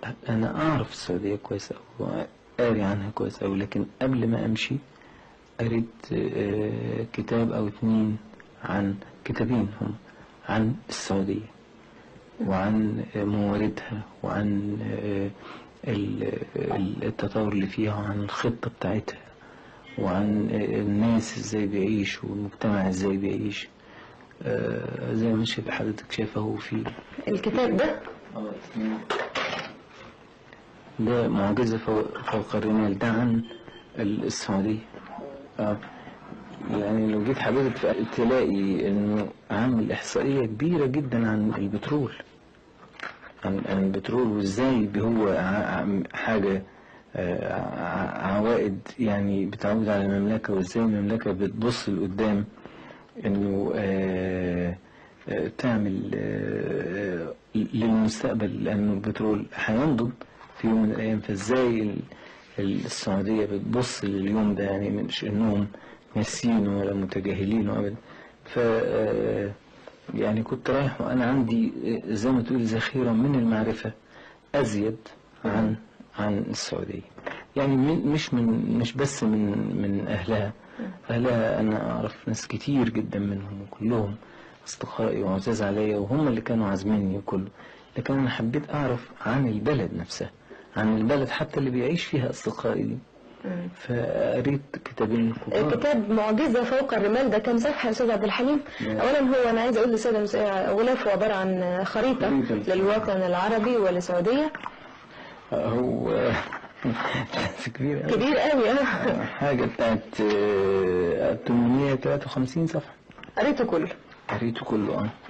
انا اعرف السعوديه كويس أوي وقاري عنها كويس أوي لكن قبل ما امشي قريت آه، كتاب او اتنين عن كتابين هم عن السعوديه وعن آه، مواردها وعن آه، ال- ال- التطور اللي فيها وعن الخطه بتاعتها وعن آه، الناس ازاي بيعيش والمجتمع ازاي بيعيش آه، زي ما شايف حضرتك شايفه هو في الكتاب ده ده معجزة فوق, فوق الرمال ده عن السعودية آه. يعني لو جيت حضرتك ف- تلاقي انه عامل احصائية كبيرة جدا عن البترول عن, عن البترول وازاي هو ع- عم- حاجة آه، ع- عوائد يعني بتعود على المملكة وازاي المملكة بتبص لقدام انه آه، آه، تعمل آه، للمستقبل لانه البترول هينضب في يوم من الايام فازاي ال- السعوديه بتبص لليوم ده يعني مش انهم ناسيين ولا متجاهلين ابدا ف آه، يعني كنت رايح وانا عندي آه، زي ما تقول ذخيره من المعرفه ازيد عن عن السعوديه يعني من- مش من مش بس من من اهلها اهلها انا اعرف ناس كتير جدا منهم وكلهم اصدقائي وعزاز عليا وهم اللي كانوا عازميني وكله لكن انا حبيت اعرف عن البلد نفسها عن البلد حتى اللي بيعيش فيها اصدقائي دي فقريت كتابين كبار كتاب معجزة فوق الرمال ده كام صفحة يا أستاذ عبد الحليم؟ نعم. أولا هو أنا عايز أقول للسادة المسا- غلاف هو عبارة عن خريطة خريطة. للوطن العربي وللسعودية هو كبير أوي. كبير قوي أه حاجة بتاعت آه، 853 صفحة قريته كله قريته كله اه